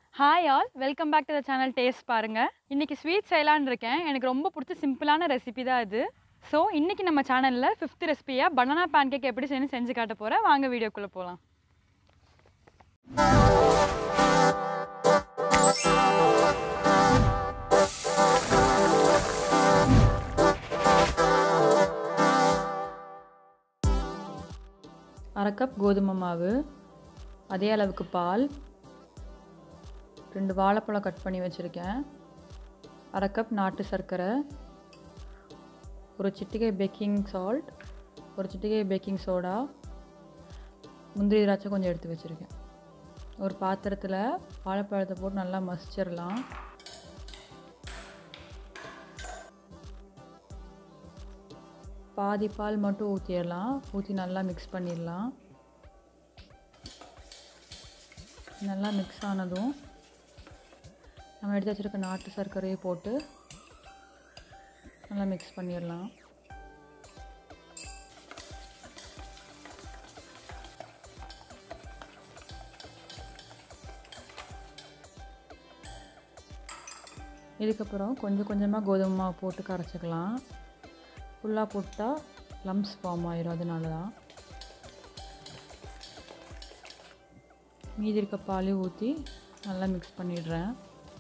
hi all welcome back to the channel taste பாருங்க இன்னைக்கு sweet செய்யலான்னு இருக்கேன் எனக்கு ரொம்ப பிடிச்ச சிம்பிளான ரெசிபி தான் இது ஸோ இன்னைக்கு நம்ம சேனலில் ஃபிஃப்த் ரெசிபியாக பனானா பேன்கேக் எப்படி செய்யணும் செஞ்சு காட்ட போகிறேன் வாங்க வீடியோக்குள்ளே போகலாம் அரை கப் கோதுமை மாவு அதே அளவுக்கு பால் ரெண்டு வாழைப்பழம் கட் பண்ணி வச்சுருக்கேன் அரை கப் நாட்டு சர்க்கரை ஒரு சிட்டிகை பேக்கிங் சால்ட் ஒரு சிட்டிகை பேக்கிங் சோடா முந்திரி திராட்சை கொஞ்சம் எடுத்து வச்சுருக்கேன் ஒரு பாத்திரத்தில் வாழைப்பழத்தை போட்டு நல்லா மசிச்சிடலாம் பாதி பால் மட்டும் ஊற்றிடலாம் ஊற்றி நல்லா மிக்ஸ் பண்ணிடலாம் நல்லா மிக்ஸ் ஆனதும் நம்ம எடுத்து வச்சுருக்க நாட்டு சர்க்கரையை போட்டு நல்லா மிக்ஸ் பண்ணிடலாம் இதுக்கப்புறம் கொஞ்சம் கொஞ்சமாக கோதுமை மாவு போட்டு கரைச்சிக்கலாம் ஃபுல்லாக போட்டால் லம்ஸ் ஃபார்ம் ஆயிரும் அதனால தான் மீதி இருக்க பாலையும் ஊற்றி நல்லா மிக்ஸ் பண்ணிடுறேன்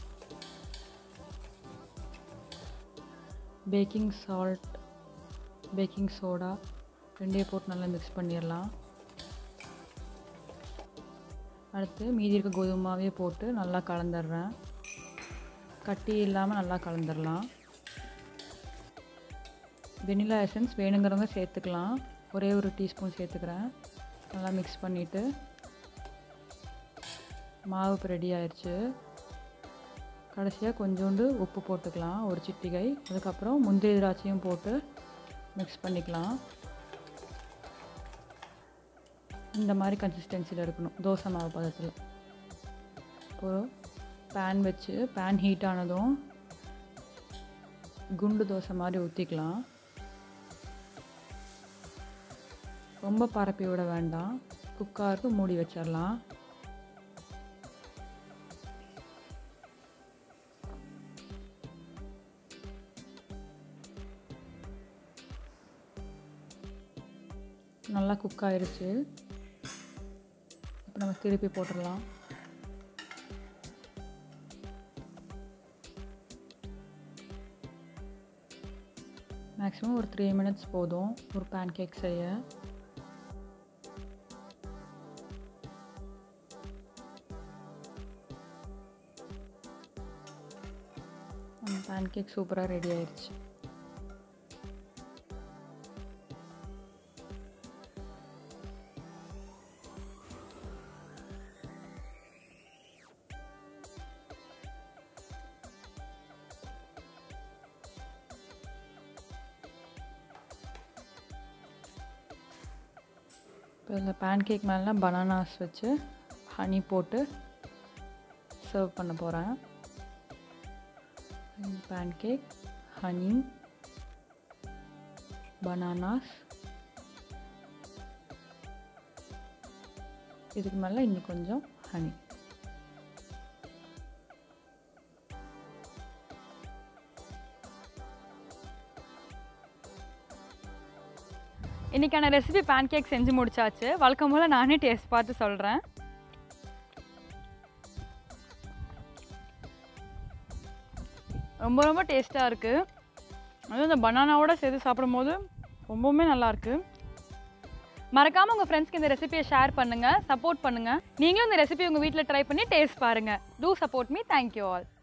பேக்கிங் சால்ட் பேக்கிங் சோடா ரெண்டையும் போட்டு நல்லா மிக்ஸ் பண்ணிடலாம் அடுத்து மீதி இருக்க கோதுமை மாவே போட்டு நல்லா கலந்துடுறேன் கட்டி இல்லாமல் நல்லா கலந்துடலாம் வெனிலா எசன்ஸ் வேணுங்கிறவங்க சேர்த்துக்கலாம் ஒரே ஒரு டீஸ்பூன் சேர்த்துக்கிறேன் நல்லா மிக்ஸ் பண்ணிவிட்டு மாவு இப்போ ரெடி ஆயிடுச்சு கடைசியாக கொஞ்சோண்டு உப்பு போட்டுக்கலாம் ஒரு சிட்டிகை அதுக்கப்புறம் முந்திரி திராட்சையும் போட்டு மிக்ஸ் பண்ணிக்கலாம் இந்த மாதிரி கன்சிஸ்டன்சியில் இருக்கணும் தோசை மாவு பதத்தில் இப்போது பேன் வச்சு பேன் ஹீட் ஆனதும் குண்டு தோசை மாதிரி ஊற்றிக்கலாம் ரொம்ப பரப்பி விட வேண்டாம் குக்காருக்கு மூடி வச்சிடலாம் நல்லா குக் ஆயிடுச்சு இப்போ நம்ம திருப்பி போட்டுடலாம் மேக்ஸிமம் ஒரு த்ரீ மினிட்ஸ் போதும் ஒரு பேன் கேக் செய்ய பேன் கேக் சூப்பராக ரெடி ஆயிடுச்சு இப்போ இந்த பேன் கேக் மேலாம் பனானாஸ் வச்சு ஹனி போட்டு சர்வ் பண்ண போகிறேன் பேன் கேக் ஹனி பனானாஸ் இதுக்கு மேலே இன்னும் கொஞ்சம் ஹனி இன்றைக்கான ரெசிபி பேன் கேக் செஞ்சு முடிச்சாச்சு வழக்கம் போல் நானே டேஸ்ட் பார்த்து சொல்கிறேன் ரொம்ப ரொம்ப டேஸ்ட்டாக இருக்குது அதுவும் இந்த பனானாவோட சேர்த்து சாப்பிடும்போது ரொம்பவுமே நல்லாயிருக்கு மறக்காமல் உங்கள் ஃப்ரெண்ட்ஸ்க்கு இந்த ரெசிபியை ஷேர் பண்ணுங்கள் சப்போர்ட் பண்ணுங்கள் நீங்களும் இந்த ரெசிபி உங்கள் வீட்டில் ட்ரை பண்ணி டேஸ்ட் பாருங்கள் do support me thank you all